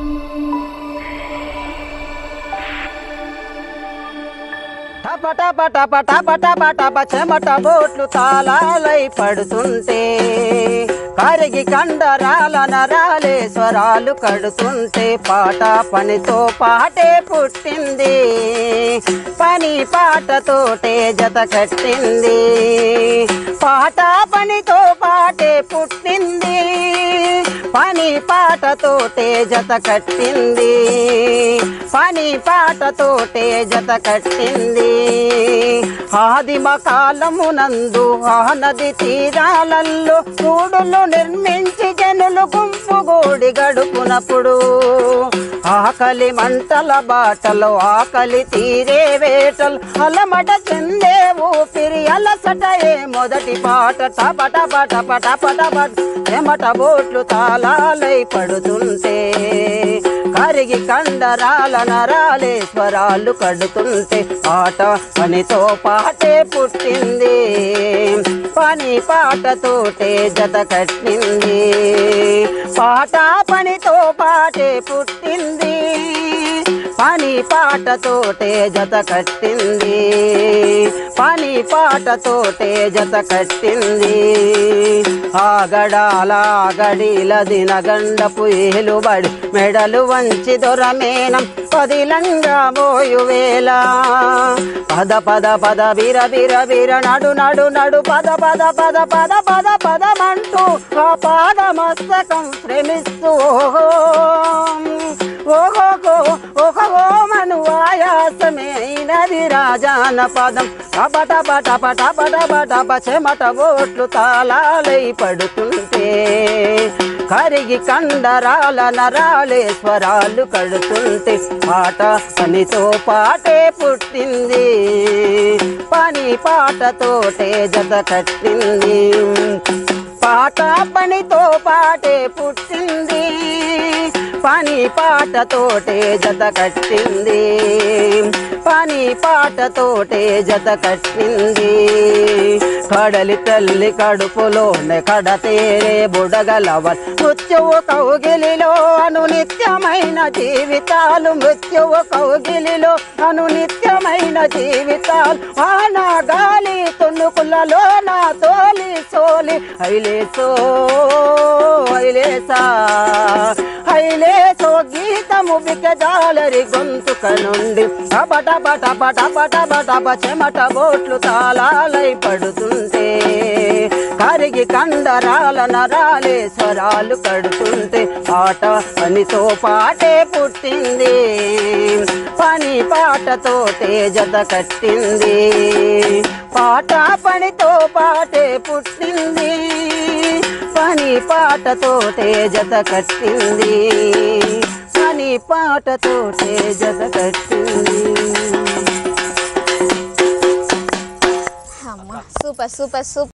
టప టప టప టప టప టప చెమట బోట్లు తాళాలై పడుతుంటే కరిగి కండరాల నరాలే స్వరాలు కడుతుంటే పాట పనితో పాటే పుట్టింది పని పాటతోటే జత కట్టింది పాట పనితో పాటే పుట్టింది పని పాటతోటే జత కట్టింది పని పాటతోటే జత కట్టింది ఆదిమ కాలమునందు ఆ నది తీరాలల్లో కూడులు నిర్మించి జనులు గుంపు గూడి గడుపునప్పుడు ఆకలి మంటల బాటలో ఆకలి తీరే వేటలు అలమట చెందే ఊపిరి అలసటయే మొదటి పాట టపట పట పట పట పట చెమట బోట్లు తాళాలై పడుతుంటే కరిగి కండరాల నరాలే స్వరాలు కడుతుంటే ఆట పనితో పాటే పుట్టింది పని పాటతోటే జత కట్టింది పాట పనితో పాటే పుట్టింది పని పాటతోటే జత కట్టింది పని పాటతోటే జత కట్టింది ఆగడాల గడిల దినగండపు ఏలుబడి మెడలు వంచి దొరమేనం పదిలంగా మోయు వేళ పద పద పద బిర బిర బిర నడు నడు నడు పద పద పద పద పద పదమంటూ ఆ పాద మస్తకం శ్రమిస్తూ ఓహో ఓహో ఓహో మను ఆయాసమే అయినది రాజాన పదం టపట పట పట పట పట పచెమట ఓట్లు తాళాలై పడుతుంటే కరిగి కండరాల నరాలే స్వరాలు కడుతుంటే పాట పనితో పాటే పుట్టింది పని పాటతోటే జత కట్టింది పాట పనితో పాటే పుట్టింది పని పాటతోటే జత కట్టింది పని పాటతోటే జత కట్టింది కడలి తల్లి కడుపులోనే కడతేరే బుడగలవ మృత్యువు కౌగిలిలో అను నిత్యమైన జీవితాలు మృత్యువు కౌగిలిలో అను నిత్యమైన జీవితాలు వాన గాలి తుణుకులలో నా తోలి సోలి ఐలేసో ఐలేసా ఐలేసో గీతము బికజాలరి గొంతుక నుండి పట పట పట పట పట చెమట బోట్లు తాళాలై పడుతుంటే కరిగి కండరాల నరాలే స్వరాలు కడుతుంటే పాట పనితో పాటే పుట్టింది పని పాటతోటే జత కట్టింది పాట పనితో పాటే పుట్టింది పని పాటతోటే జత కట్టింది పని పాటతోటే జత కట్టింది అమ్మ సూపర్ సూపర్ సూపర్